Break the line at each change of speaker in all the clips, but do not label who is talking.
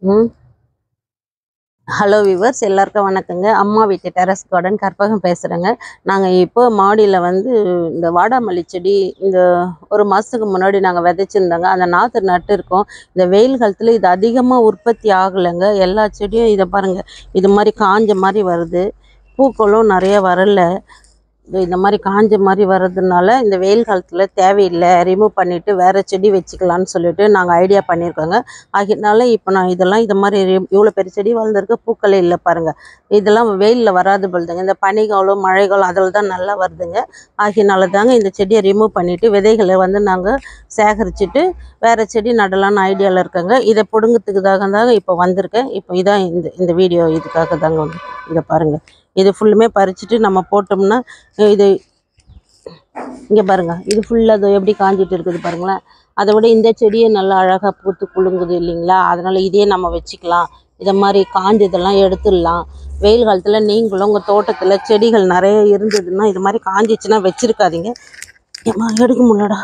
ம் hello viewers எல்லாருக்கும் வணக்கங்க அம்மா வீட்டு டெரஸ் கார்டன் கற்பகம் பேசுகிறேங்க நாங்கள் இப்போ மாடியில் வந்து இந்த வாடாமல்லி செடி இந்த ஒரு மாதத்துக்கு முன்னாடி நாங்கள் விதைச்சிருந்தோங்க அந்த நாற்று நட்டு இருக்கோம் இந்த வெயில் காலத்தில் இது அதிகமாக உற்பத்தி ஆகலைங்க எல்லா செடியும் இதை பாருங்கள் இது மாதிரி காஞ்ச மாதிரி வருது பூக்களும் நிறைய வரல இது இந்த மாதிரி காஞ்ச மாதிரி வர்றதுனால இந்த வெயில் காலத்தில் தேவையில்லை ரிமூவ் பண்ணிவிட்டு வேறு செடி வச்சுக்கலான்னு சொல்லிட்டு நாங்கள் ஐடியா பண்ணியிருக்கோங்க அதனால இப்போ நான் இதெல்லாம் இது மாதிரி இவ்வளோ பெரிய செடி வளர்ந்துருக்கு பூக்களே இல்லை பாருங்கள் இதெல்லாம் வெயிலில் வராது பொழுதுங்க இந்த பனிக்காலம் மழைக்காலம் அதில் தான் நல்லா வருதுங்க ஆகினால தாங்க இந்த செடியை ரிமூவ் பண்ணிவிட்டு விதைகளை வந்து நாங்கள் சேகரிச்சுட்டு வேறு செடி நடலான்னு ஐடியாவில் இருக்கேங்க இதை பிடுங்கிறதுக்காக தாங்க இப்போ வந்திருக்கேன் இப்போ இதான் இந்த இந்த வீடியோ இதுக்காக தாங்க வந்து இதை பாருங்கள் இது ஃபுல்லுமே பறிச்சுட்டு நம்ம போட்டோம்னா இது இங்கே பாருங்க இது ஃபுல்லாக அது எப்படி காஞ்சிட்டு இருக்குது பாருங்களேன் அதை விட இந்த செடியே நல்லா அழகாக பூத்து குலுங்குது இல்லைங்களா அதனால் இதே நம்ம வச்சுக்கலாம் இதை மாதிரி காஞ்சதெல்லாம் எடுத்துடலாம் வெயில் காலத்தில் நீங்களும் உங்கள் தோட்டத்தில் செடிகள் நிறைய இருந்ததுன்னா இது மாதிரி காஞ்சிச்சுன்னா வச்சிருக்காதீங்க ஏம்மா எடுக்க முடியலடா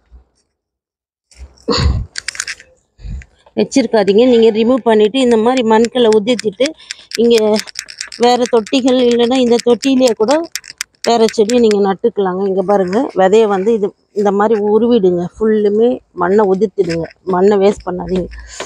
வச்சிருக்காதீங்க நீங்கள் ரிமூவ் பண்ணிவிட்டு இந்த மாதிரி மண்களை உதிர்த்திட்டு இங்கே வேறு தொட்டிகள் இல்லைன்னா இந்த தொட்டிலேயே கூட வேறு செடியை நீங்கள் நட்டுக்கலாங்க இங்கே பாருங்கள் விதைய வந்து இது இந்த மாதிரி உருவிடுங்க ஃபுல்லுமே மண்ணை உதிர்த்திடுங்க மண்ணை வேஸ்ட் பண்ணாதீங்க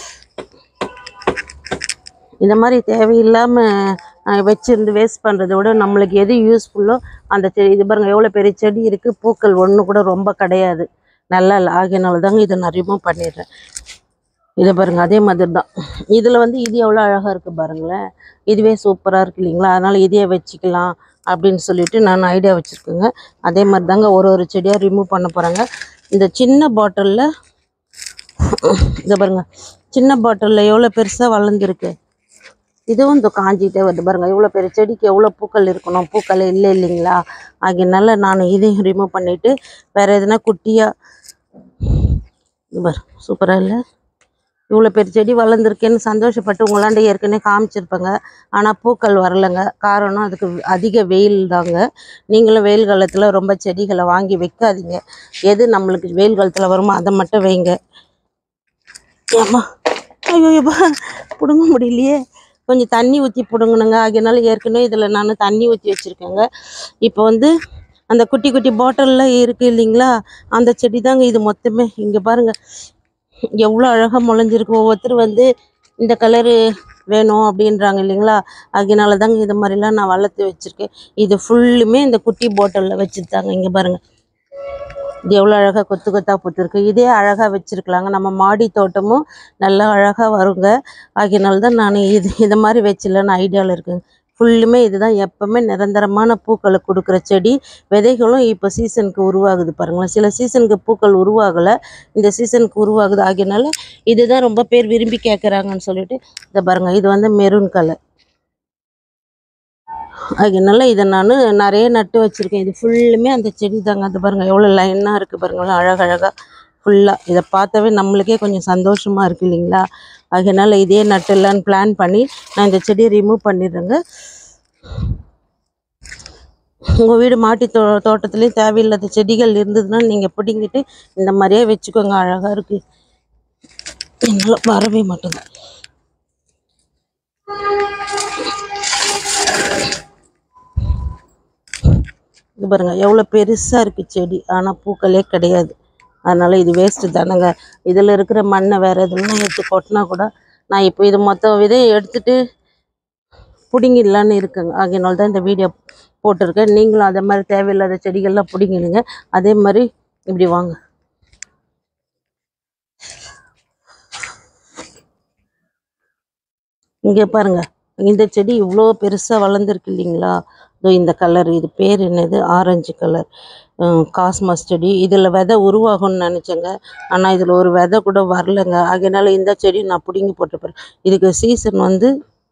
இந்த மாதிரி தேவையில்லாமல் வச்சிருந்து வேஸ்ட் பண்ணுறத விட நம்மளுக்கு எது யூஸ்ஃபுல்லோ அந்த செடி இது பாருங்கள் எவ்வளோ பெரிய செடி இருக்குது பூக்கள் ஒன்று கூட ரொம்ப கிடையாது நல்லா இல்லை ஆகியனால தாங்க இதை நான் ரிமூவ் பண்ணிடுறேன் இதை பாருங்க அதே மாதிரி தான் இதில் வந்து இது எவ்வளோ அழகாக இருக்குது பாருங்களேன் இதுவே சூப்பராக இருக்கு இல்லைங்களா அதனால் இதையே வச்சுக்கலாம் அப்படின்னு சொல்லிட்டு நான் ஐடியா வச்சுருக்கேங்க அதே மாதிரி தாங்க ஒரு ஒரு செடியாக ரிமூவ் பண்ண போகிறாங்க இந்த சின்ன பாட்டிலில் இதை பாருங்க சின்ன பாட்டிலில் எவ்வளோ பெருசாக வளர்ந்துருக்கு இதுவும் இந்த காஞ்சிக்கிட்டே வருது பாருங்க இவ்வளோ பெரிய செடிக்கு எவ்வளோ பூக்கள் இருக்கணும் பூக்கள் இல்லை இல்லைங்களா ஆகியனால நான் இதையும் ரிமூவ் பண்ணிவிட்டு வேறு எதுனா குட்டியாக இது பாரு சூப்பராக இல்லை இவ்வளோ பெரிய செடி வளர்ந்துருக்கேன்னு சந்தோஷப்பட்டு உங்களாண்ட ஏற்கனவே காமிச்சிருப்பேங்க ஆனால் பூக்கள் வரலைங்க காரணம் அதுக்கு அதிக வெயில் தாங்க நீங்களும் வெயில் காலத்தில் ரொம்ப செடிகளை வாங்கி வைக்காதீங்க எது நம்மளுக்கு வெயில் காலத்தில் வருமோ அதை மட்டும் வைங்க ஏம்மா ஐயோ எப்பா பிடுங்க முடியலையே கொஞ்சம் தண்ணி ஊற்றி பிடுங்கணுங்க ஆகையினால ஏற்கனவே இதில் நான் தண்ணி ஊற்றி வச்சுருக்கேங்க இப்போ வந்து அந்த குட்டி குட்டி பாட்டிலில் இருக்குது இல்லைங்களா அந்த செடி தாங்க இது மொத்தமே இங்கே பாருங்கள் எவ்வளோ அழகாக முளைஞ்சிருக்கு ஒவ்வொருத்தர் வந்து இந்த கலரு வேணும் அப்படின்றாங்க இல்லைங்களா அதனால தாங்க இது மாதிரிலாம் நான் வளர்த்து வச்சுருக்கேன் இது ஃபுல்லுமே இந்த குட்டி பாட்டிலில் வச்சுருந்தாங்க இங்கே பாருங்கள் இது எவ்வளோ அழகாக கொத்து கொத்தாக பூத்துருக்கு இதே அழகாக வச்சுருக்கலாங்க நம்ம மாடி தோட்டமும் நல்லா அழகாக வருங்க ஆகையினால தான் நான் இது இதை மாதிரி வச்சிடலான்னு ஐடியாவில் இருக்குங்க ஃபுல்லுமே இதுதான் எப்போவுமே நிரந்தரமான பூக்களை கொடுக்குற செடி விதைகளும் இப்போ சீசனுக்கு உருவாகுது பாருங்களேன் சில சீசனுக்கு பூக்கள் உருவாகலை இந்த சீசனுக்கு உருவாகுது ஆகையினால இதுதான் ரொம்ப பேர் விரும்பி கேட்குறாங்கன்னு சொல்லிட்டு இதை பாருங்கள் இது வந்து மெரூன் கலர் அதனால இதை நான் நிறைய நட்டு வச்சுருக்கேன் இது ஃபுல்லுமே அந்த செடி தாங்க அது பாருங்கள் எவ்வளோ லைனாக இருக்குது பாருங்களேன் அழகழகாக ஃபுல்லாக இதை பார்த்தாவே நம்மளுக்கே கொஞ்சம் சந்தோஷமாக இருக்குது இல்லைங்களா அதனால இதே நட்டுலான்னு பிளான் பண்ணி நான் இந்த செடியை ரிமூவ் பண்ணிடுறேங்க உங்கள் வீடு மாட்டி தோ தோட்டத்துலேயும் தேவையில்லாத செடிகள் இருந்ததுன்னா நீங்கள் பிடுங்கிட்டு இந்த மாதிரியே வச்சுக்கோங்க அழகாக இருக்குது என்னால் வரவே மாட்டேங்குது இது பாருங்க எவ்வளோ பெருசாக இருக்குது செடி ஆனால் பூக்களே கிடையாது அதனால் இது வேஸ்ட்டு தானேங்க இதில் இருக்கிற மண்ணை வேறு எதுனா எடுத்து கொட்டினா கூட நான் இப்போ இது மொத்த விதையை எடுத்துட்டு பிடுங்கிடலான்னு இருக்குங்க அதனால தான் இந்த வீடியோ போட்டிருக்கேன் நீங்களும் அதே மாதிரி தேவையில்லாத செடிகள்லாம் பிடுங்கிடுங்க அதே மாதிரி இப்படி வாங்க இங்கே பாருங்க இந்த செடி இவ்வளோ பெருசாக வளர்ந்துருக்கு இல்லைங்களா இதோ இந்த கலர் இது பேர் என்னது ஆரஞ்சு கலர் காஸ்மாஸ் செடி இதில் விதை உருவாகும்னு நினச்சேங்க ஆனால் இதில் ஒரு விதை கூட வரலைங்க அதனால இந்த செடி நான் பிடுங்கி போட்டுப்பேன் இதுக்கு சீசன் வந்து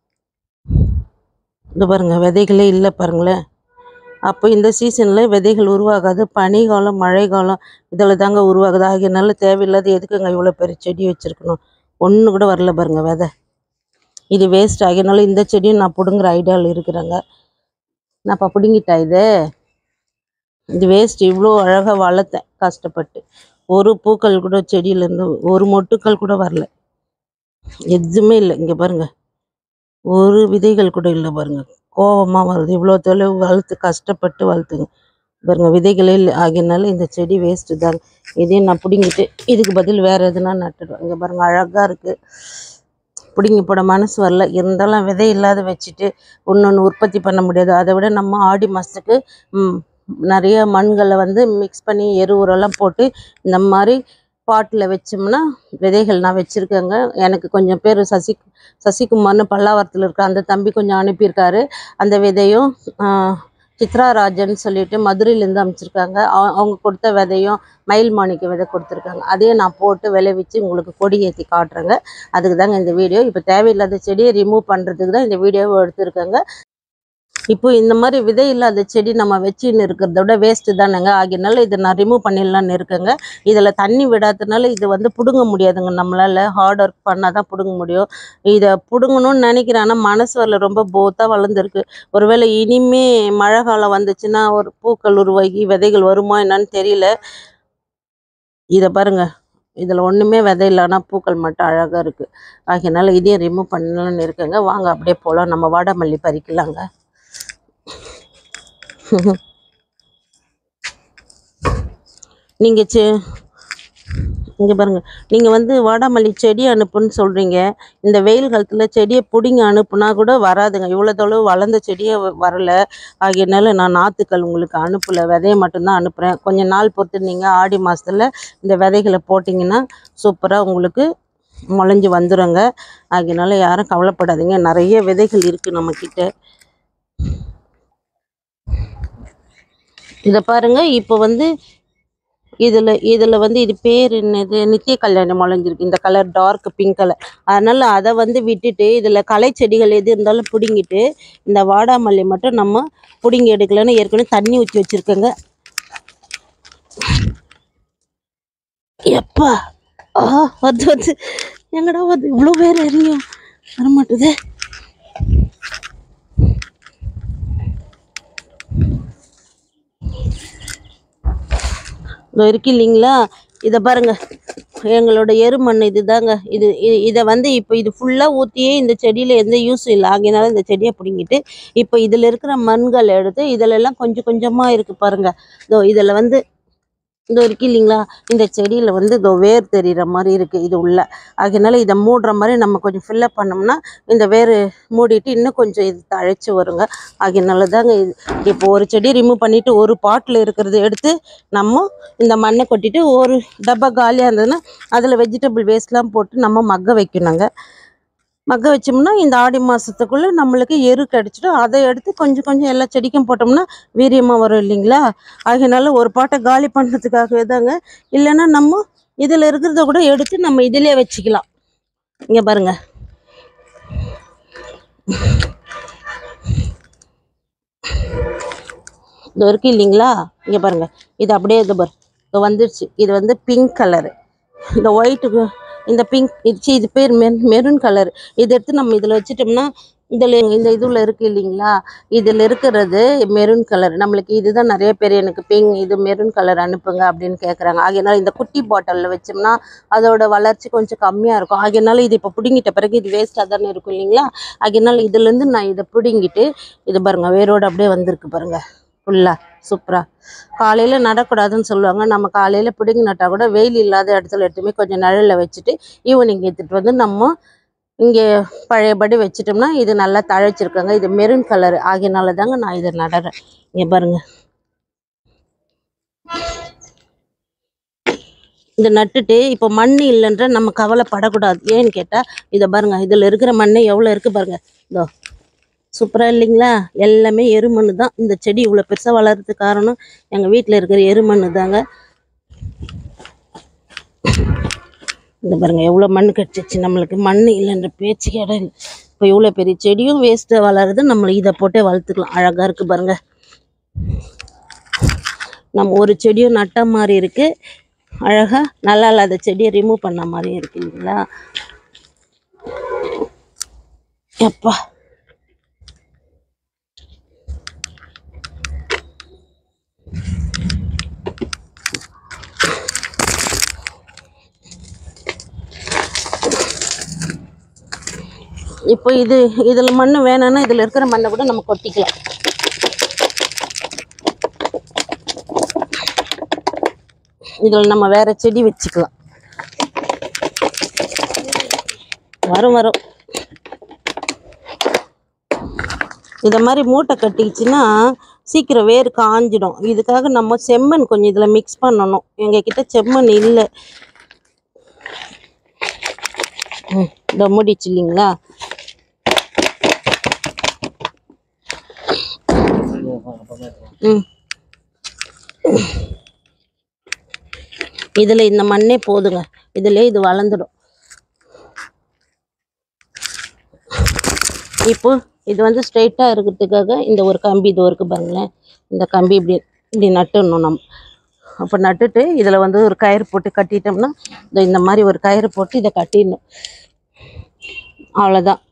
இந்த பாருங்க விதைகளே இல்லை பாருங்களேன் அப்போ இந்த சீசனில் விதைகள் உருவாகாது பனிக்காலம் மழைக்காலம் இதில் தாங்க உருவாகுது ஆகியனால தேவையில்லாத எதுக்குங்க இவ்வளோ பெரிய செடி வச்சுருக்கணும் ஒன்று கூட வரல பாருங்க விதை இது வேஸ்ட் ஆகினால இந்த செடியும் நான் பிடுங்குற ஐடியாவில் இருக்கிறேங்க நான் இப்போ பிடுங்கிட்டா இது இது வேஸ்ட் இவ்வளோ அழகாக வளர்த்தேன் கஷ்டப்பட்டு ஒரு பூக்கள் கூட செடியிலேருந்து ஒரு மொட்டுக்கள் கூட வரல எதுவுமே இல்லை இங்கே பாருங்க ஒரு விதைகள் கூட இல்லை பாருங்க கோவமாக வருது இவ்வளோ தொலைவு வளர்த்து கஷ்டப்பட்டு வளர்த்துங்க பாருங்க விதைகளே இல்லை ஆகியனால இந்த செடி வேஸ்ட்டு தாங்க இதையும் நான் பிடுங்கிட்டு இதுக்கு பதில் வேறு எதுனா நட்டுடுவேன் இங்கே பாருங்க அழகாக இருக்குது பிடுங்கி போட மனசு வரல இருந்தாலும் விதை இல்லாத வச்சுட்டு இன்னொன்று உற்பத்தி பண்ண முடியாது அதை விட நம்ம ஆடி மாதத்துக்கு நிறைய மண்களை வந்து மிக்ஸ் பண்ணி எரு உரம்லாம் போட்டு இந்த மாதிரி பாட்டில் வச்சோம்னா விதைகள் நான் வச்சுருக்கேங்க எனக்கு கொஞ்சம் பேர் சசி சசிகுமார்னு பல்லாவரத்தில் இருக்க அந்த தம்பி கொஞ்சம் அனுப்பியிருக்காரு அந்த விதையும் ஆஹ், சித்ரா ராஜன் சொல்லிட்டு மதுரையிலேருந்து அனுப்பிச்சிருக்காங்க அவ- அவங்க கொடுத்த விதையும் மயில் மாணிக்க விதை கொடுத்துருக்காங்க அதையும் நான் போட்டு விளைவிச்சு உங்களுக்கு கொடி ஏற்றி காட்டுறேங்க அதுக்கு தாங்க இந்த வீடியோ இப்போ தேவையில்லாத செடியை ரிமூவ் பண்ணுறதுக்கு தான் இந்த வீடியோவை எடுத்திருக்கேங்க இப்போ இந்த மாதிரி விதை இல்லாத செடி நம்ம வச்சுன்னு இருக்கிறத விட வேஸ்ட்டு தானேங்க ஆகியனால இதை நான் ரிமூவ் பண்ணிடலான்னு இருக்கேங்க இதில் தண்ணி விடாதனால இது வந்து பிடுங்க முடியாதுங்க நம்மளால் ஹார்ட் ஒர்க் பண்ணால் தான் பிடுங்க முடியும் இதை பிடுங்கணும்னு நினைக்கிறேன் ஆனால் மனசு வரல ரொம்ப போத்தாக வளர்ந்துருக்கு ஒருவேளை இனிமே மழை காலம் வந்துச்சுன்னா ஒரு பூக்கள் உருவாகி விதைகள் வருமா என்னன்னு தெரியல இதை பாருங்க இதில் ஒன்றுமே விதை இல்லை ஆனால் பூக்கள் மட்டும் அழகாக இருக்குது ஆகையினால இதையும் ரிமூவ் பண்ணலான்னு இருக்கேங்க வாங்க அப்படியே போகலாம் நம்ம வாடாமல்லி பறிக்கலாங்க நீங்கள் செ இங்கே பாருங்க நீங்கள் வந்து வாடாமல்லி செடி அனுப்புன்னு சொல்கிறீங்க இந்த வெயில் காலத்தில் செடியை பிடிங்க அனுப்புனா கூட வராதுங்க இவ்வளோ தொலைவு வளர்ந்த செடியே வ- வரல ஆகையினால நான் நாற்றுக்கள் உங்களுக்கு அனுப்பலை விதையை மட்டும்தான் அனுப்புகிறேன் கொஞ்ச நாள் பொறுத்து நீங்கள் ஆடி மாதத்தில் இந்த விதைகளை போட்டிங்கன்னா சூப்பராக உங்களுக்கு முளைஞ்சி வந்துடுங்க ஆகையினால யாரும் கவலைப்படாதீங்க நிறைய விதைகள் இருக்குது நம்மக்கிட்ட இதை பாருங்க இப்போ வந்து இதில் இதில் வந்து இது பேர் என்னது நித்திய கல்யாணம் முளைஞ்சிருக்கு இந்த கலர் டார்க் பிங்க் கலர் அதனால் அதை வந்து விட்டுட்டு இதில் களை செடிகள் எது இருந்தாலும் பிடுங்கிட்டு இந்த வாடாமல்லி மட்டும் நம்ம பிடுங்கி எடுக்கலன்னு ஏற்கனவே தண்ணி ஊற்றி வச்சுருக்கேங்க எப்பா ஆ வந்து வந்து எங்கடா வந்து இவ்வளோ பேர் எரியும் வரமாட்டுது இதோ இருக்கு இல்லைங்களா இதை பாருங்க எங்களோட எருமண் இதுதாங்க இது இ- இதை வந்து இப்போ இது ஃபுல்லாக ஊற்றியே இந்த செடியில் எந்த யூஸும் இல்லை ஆகையினால இந்த செடியை பிடுங்கிட்டு இப்போ இதில் இருக்கிற மண்கள் எடுத்து இதில் எல்லாம் கொஞ்சம் கொஞ்சமாக இருக்குது பாருங்க இதோ இதில் வந்து இதோ இருக்கு இல்லைங்களா இந்த செடியில் வந்து இதோ வேர் தெரிகிற மாதிரி இருக்குது இது உள்ள ஆகையினால இதை மூடுற மாதிரி நம்ம கொஞ்சம் ஃபில்லப் பண்ணோம்னா இந்த வேர் மூடிட்டு இன்னும் கொஞ்சம் இது தழைச்சி வருங்க ஆகையினால தாங்க இது இப்போ ஒரு செடி ரிமூவ் பண்ணிவிட்டு ஒரு பாட்டில் இருக்கிறத எடுத்து நம்ம இந்த மண்ணை கொட்டிட்டு ஒரு டப்பா காலியாக இருந்ததுன்னா அதில் வெஜிடபிள் வேஸ்ட்லாம் போட்டு நம்ம மக்க வைக்கணுங்க மக்க வச்சோம்னா இந்த ஆடி மாதத்துக்குள்ளே நம்மளுக்கு எரு கிடச்சிடும் அதை எடுத்து கொஞ்சம் கொஞ்சம் எல்லா செடிக்கும் போட்டோம்னா வீரியமாக வரும் இல்லைங்களா ஆகையினால ஒரு பாட்டை காலி பண்ணுறதுக்காகவே தாங்க இல்லைன்னா நம்ம இதில் இருக்கிறத கூட எடுத்து நம்ம இதிலே வச்சுக்கலாம் இங்கே பாருங்க இது இருக்கு இல்லைங்களா இங்கே பாருங்க இது அப்படியே இது பாரு இது வந்துருச்சு இது வந்து பிங்க் கலரு இந்த ஒயிட்டுக்கு இந்த பிங்க் இது சி, இது பேர் மென் மெரூன் கலர் இதை எடுத்து நம்ம இதில் வச்சுட்டோம்னா இதில் இந்த இதுல இருக்கு இல்லைங்களா இதில் இருக்கிறது மெரூன் கலர் நம்மளுக்கு இதுதான் நிறைய பேர் எனக்கு பிங்க் இது மெரூன் கலர் அனுப்புங்க அப்படின்னு கேட்குறாங்க ஆகையினால இந்த குட்டி பாட்டிலில் வச்சோம்னா அதோட வளர்ச்சி கொஞ்சம் கம்மியாக இருக்கும் ஆகையினால இது இப்போ பிடுங்கிட்ட பிறகு இது வேஸ்ட்டாக தானே இருக்கும் இல்லைங்களா ஆகையினால இதுலேருந்து நான் இதை பிடுங்கிட்டு இது பாருங்க வேரோட அப்படியே வந்திருக்கு பாருங்க ஃபுல்லாக சூப்பராக காலையில் நடக்கூடாதுன்னு சொல்லுவாங்க நம்ம காலையில் பிடுங்கி நட்டால் கூட வெயில் இல்லாத இடத்துல எடுத்துமே கொஞ்சம் நிழல்ல வச்சுட்டு ஈவினிங் எடுத்துகிட்டு வந்து நம்ம இங்கே பழையபடி வச்சிட்டோம்னா இது நல்லா தழைச்சிருக்காங்க இது மெரூன் கலர் ஆகியனால தாங்க நான் இதை நடுறேன் இங்கே பாருங்க இதை நட்டுட்டு இப்போ மண் இல்லைன்ற நம்ம கவலைப்படக்கூடாது ஏன்னு கேட்டால் இதை பாருங்க இதில் இருக்கிற மண் எவ்வளோ இருக்குது பாருங்க இதோ சூப்பராக இல்லைங்களா எல்லாமே எருமண் தான் இந்த செடி இவ்வளோ பெருசாக வளர்றதுக்கு காரணம் எங்கள் வீட்டில் இருக்கிற எருமண் தாங்க இந்த பாருங்க எவ்வளோ மண் கிடச்சிச்சு நம்மளுக்கு மண் இல்லைன்ற பேச்சுக்கு இடம் இல்லை இப்போ இவ்வளோ பெரிய செடியும் வேஸ்ட்டாக வளருது நம்ம இதை போட்டே வளர்த்துக்கலாம் அழகாக இருக்குது பாருங்க நம்ம ஒரு செடியும் நட்ட மாதிரி இருக்குது அழகாக நல்லா இல்லாத செடியை ரிமூவ் பண்ண மாதிரியும் இருக்கு இல்லைங்களா எப்பா இப்போ இது இதில் மண் வேணும்னா இதில் இருக்கிற மண்ணை கூட நம்ம கொட்டிக்கலாம் இதில் நம்ம வேற செடி வச்சுக்கலாம் வரும் வரும் இதை மாதிரி மூட்டை கட்டிக்கிச்சுன்னா சீக்கிரம் வேர் காஞ்சிடும் இதுக்காக நம்ம செம்மண் கொஞ்சம் இதில் மிக்ஸ் பண்ணணும் எங்ககிட்ட செம்மண் இல்லை ம் இதை மூடிச்சு இல்லைங்களா ம் இதில் இந்த மண்ணே போதுங்க இதில் இது வளர்ந்துடும் இப்போ இது வந்து ஸ்ட்ரைட்டாக இருக்கிறதுக்காக இந்த ஒரு கம்பி இது இருக்கு பாருங்களேன் இந்த கம்பி இப்படி இப்படி நட்டுடணும் நம்ம அப்போ நட்டுட்டு இதில் வந்து ஒரு கயிறு போட்டு கட்டிட்டோம்னா இந்த இந்த மாதிரி ஒரு கயிறு போட்டு இதை கட்டிடணும் அவ்வளோதான்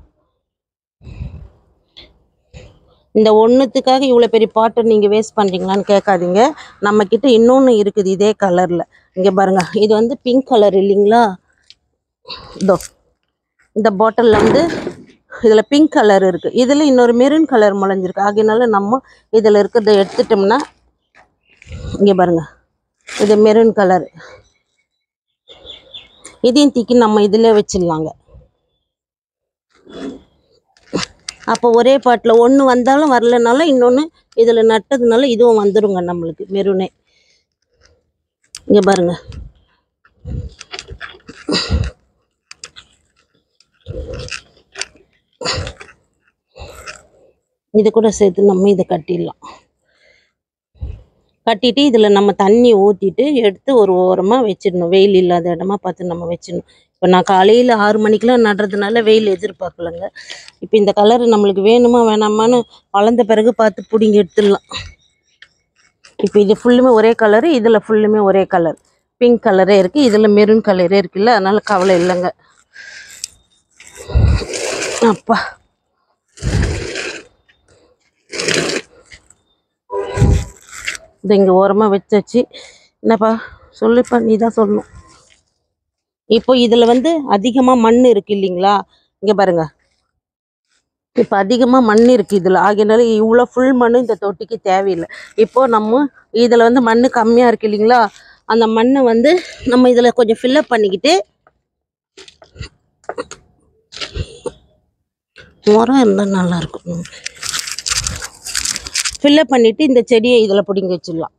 இந்த ஒன்றுத்துக்காக இவ்வளோ பெரிய பாட்டை நீங்கள் வேஸ்ட் பண்ணுறீங்களான்னு கேட்காதீங்க நம்மக்கிட்ட இன்னொன்று இருக்குது இதே கலரில் இங்கே பாருங்க இது வந்து பிங்க் கலர் இல்லைங்களா இதோ இந்த பாட்டிலில் வந்து இதில் பிங்க் கலர் இருக்குது இதில் இன்னொரு மெரூன் கலர் முளைஞ்சிருக்கு ஆகையினால நம்ம இதில் இருக்கிறத எடுத்துட்டோம்னா இங்கே பாருங்க இது மெரூன் கலர் இதையும் தூக்கி நம்ம இதில் வச்சிடலாங்க அப்போ ஒரே பாட்டில் ஒன்று வந்தாலும் வரலனாலும் இன்னொன்று இதில் நட்டதுனால இதுவும் வந்துருங்க நம்மளுக்கு மெரூனே இங்கே பாருங்க இது கூட சேர்த்து நம்ம இதை கட்டிடலாம் கட்டிட்டு இதில் நம்ம தண்ணி ஊற்றிட்டு எடுத்து ஒரு ஓரமாக வச்சிடணும் வெயில் இல்லாத இடமா பார்த்து நம்ம வச்சிடணும் இப்போ நான் காலையில் ஆறு மணிக்கெலாம் நடுறதுனால வெயில் எதிர்பார்க்கலங்க இப்போ இந்த கலர் நம்மளுக்கு வேணுமா வேணாமான்னு வளர்ந்த பிறகு பார்த்து பிடிங்கி எடுத்துடலாம் இப்போ இது ஃபுல்லுமே ஒரே கலரு இதில் ஃபுல்லுமே ஒரே கலர் பிங்க் கலரே இருக்குது இதில் மெரூன் கலரே இருக்குல்ல அதனால கவலை இல்லைங்க அப்பா இது இங்கே ஓரமாக வச்சாச்சு என்னப்பா சொல்லுப்பா நீ தான் சொல்லணும் இப்போ இதில் வந்து அதிகமாக மண் இருக்கு இல்லைங்களா இங்கே பாருங்க இப்போ அதிகமாக மண் இருக்கு இதில் ஆகையினால இவ்வளோ ஃபுல் மண் இந்த தொட்டிக்கு தேவையில்லை இப்போ நம்ம இதில் வந்து மண் கம்மியாக இருக்கு இல்லைங்களா அந்த மண்ணை வந்து நம்ம இதில் கொஞ்சம் ஃபில்லப் பண்ணிக்கிட்டு உரம் இருந்தால் நல்லா இருக்கும் ஃபில்லப் பண்ணிட்டு இந்த செடியை இதில் பிடிங்கி வச்சிடலாம்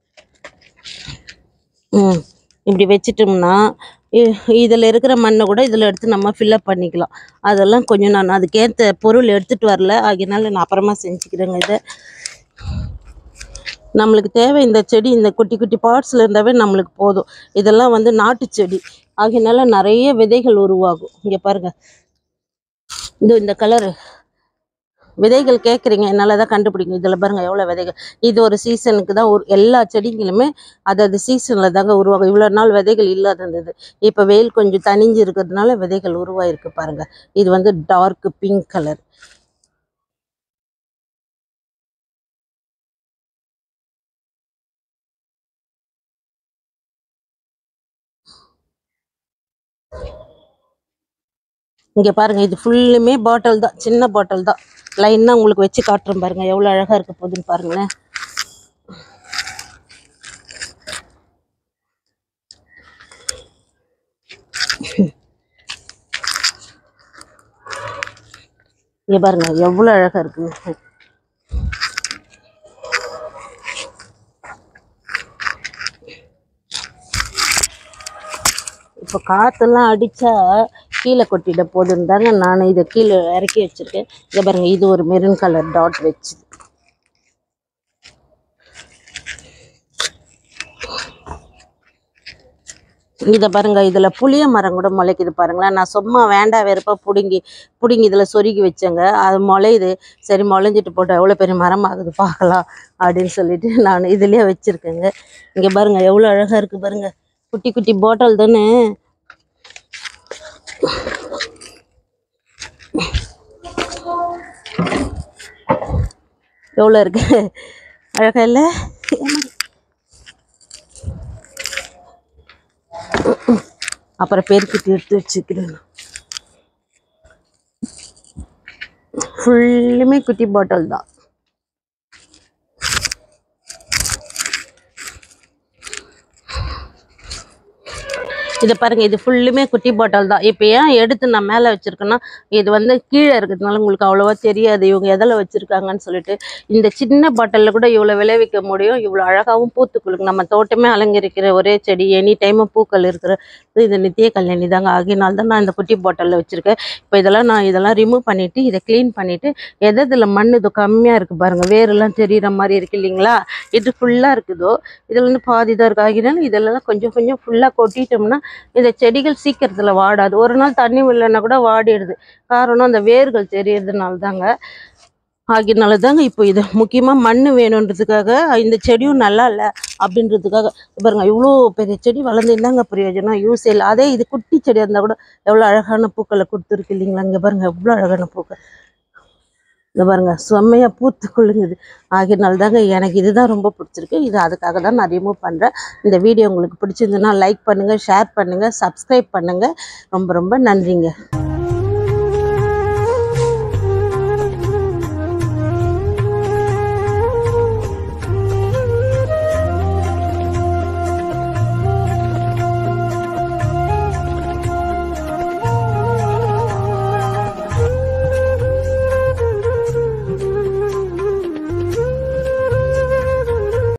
ம் இப்படி வச்சிட்டோம்னா இதில் இருக்கிற மண்ணை கூட இதில் எடுத்து நம்ம ஃபில்லப் பண்ணிக்கலாம் அதெல்லாம் கொஞ்சம் நான் அதுக்கேற்ற பொருள் எடுத்துகிட்டு வரல ஆகையினால நான் அப்புறமா செஞ்சுக்கிறேங்க இதை நம்மளுக்கு தேவை இந்த செடி இந்த குட்டி குட்டி பார்ட்ஸில் இருந்தாவே நம்மளுக்கு போதும் இதெல்லாம் வந்து நாட்டு செடி ஆகையினால நிறைய விதைகள் உருவாகும் இங்கே பாருங்க இது இந்த கலரு விதைகள் கேட்குறீங்க என்னால் தான் கண்டுபிடிங்க இதில் பாருங்க எவ்வளோ விதைகள் இது ஒரு சீசனுக்கு தான் ஒரு எல்லா செடிங்களுமே அதது சீசனில் தாங்க உருவாகும் இவ்வளோ நாள் விதைகள் இல்லாத இருந்தது இப்போ வெயில் கொஞ்சம் தணிஞ்சு இருக்கிறதுனால விதைகள் உருவாயிருக்கு பாருங்க இது வந்து டார்க் பிங்க் கலர் இங்கே பாருங்க இது ஃபுல்லுமே பாட்டில் தான் சின்ன பாட்டில் தான் லைனாக உங்களுக்கு வச்சு காட்டுறேன் பாருங்க எவ்வளோ அழகாக இருக்க போகுதுன்னு பாருங்களேன் இங்கே பாருங்க எவ்வளோ அழகாக இருக்குங்க இப்போ காற்றெல்லாம் அடித்தா கீழே கொட்டிட போதுன்னு தாங்க நான் இதை கீழே இறக்கி வச்சுருக்கேன் இதை பாருங்க இது ஒரு மெரூன் கலர் டாட் வச்சு இதை பாருங்க இதில் புளிய மரம் கூட முளைக்குது பாருங்களேன் நான் சும்மா வேண்டாம் வெறுப்பா பிடுங்கி பிடுங்கி இதில் சொருகி வச்சேங்க அது முளையுது சரி முளைஞ்சிட்டு போட்டு எவ்வளோ பெரிய மரம் ஆகுது பார்க்கலாம் அப்படின்னு சொல்லிட்டு நான் இதுலேயே வச்சுருக்கேங்க இங்கே பாருங்க எவ்வளோ அழகாக இருக்குது பாருங்க குட்டி குட்டி பாட்டில் தானே எவ்வளோ இருக்கு அழகா இல்லை அப்புறம் பெருக்கிட்டு எடுத்து வச்சுக்கிறேன் ஃபுல்லுமே குட்டி பாட்டில் தான் இதை பாருங்க இது ஃபுல்லுமே குட்டி பாட்டில் தான் இப்போ ஏன் எடுத்து நான் மேலே வச்சிருக்கேன்னா இது வந்து கீழே இருக்கிறதுனால உங்களுக்கு அவ்வளோவா தெரியாது இவங்க எதில் வச்சிருக்காங்கன்னு சொல்லிட்டு இந்த சின்ன பாட்டிலில் கூட இவ்வளோ விளைவிக்க முடியும் இவ்வளோ அழகாகவும் பூத்து குலுங்க நம்ம தோட்டமே அலங்கரிக்கிற ஒரே செடி எனி டைமும் பூக்கள் இருக்கிற இது நித்திய கல்யாணி தாங்க ஆகியனால தான் நான் இந்த குட்டி பாட்டிலில் வச்சுருக்கேன் இப்போ இதெல்லாம் நான் இதெல்லாம் ரிமூவ் பண்ணிவிட்டு இதை க்ளீன் பண்ணிவிட்டு எது இதில் மண் இது கம்மியாக இருக்குது பாருங்கள் வேரெல்லாம் தெரியிற மாதிரி இருக்கு இல்லைங்களா இது ஃபுல்லாக இருக்குதோ இதில் வந்து பாதி தான் இருக்கு ஆகினாலும் இதெல்லாம் கொஞ்சம் கொஞ்சம் ஃபுல்லாக கொட்டிட்டோம்னா இந்த செடிகள் சீக்கிரத்தில் வாடாது ஒரு நாள் தண்ணி விடலைன்னா கூட வாடிடுது காரணம் அந்த வேர்கள் தெரியறதுனால தாங்க ஆகியனால தாங்க இப்போ இது முக்கியமாக மண் வேணுன்றதுக்காக இந்த செடியும் நல்லா இல்லை அப்படின்றதுக்காக பாருங்க இவ்வளோ பெரிய செடி வளர்ந்துருந்தாங்க பிரயோஜனம் யூஸ் இல்லை அதே இது குட்டி செடியாக இருந்தால் கூட எவ்வளோ அழகான பூக்களை கொடுத்துருக்கு இல்லைங்களா இங்கே பாருங்க எவ்வளோ அழகான பூக்கள் இந்த பாருங்க செம்மையாக பூத்து குலுங்குது ஆகியனால தாங்க எனக்கு இதுதான் ரொம்ப பிடிச்சிருக்கு இது அதுக்காக தான் நான் ரிமூவ் பண்ணுறேன் இந்த வீடியோ உங்களுக்கு பிடிச்சிருந்ததுன்னா லைக் பண்ணுங்கள் ஷேர் பண்ணுங்கள் சப்ஸ்கிரைப் பண்ணுங்கள் ரொம்ப ரொம்ப நன்றிங்க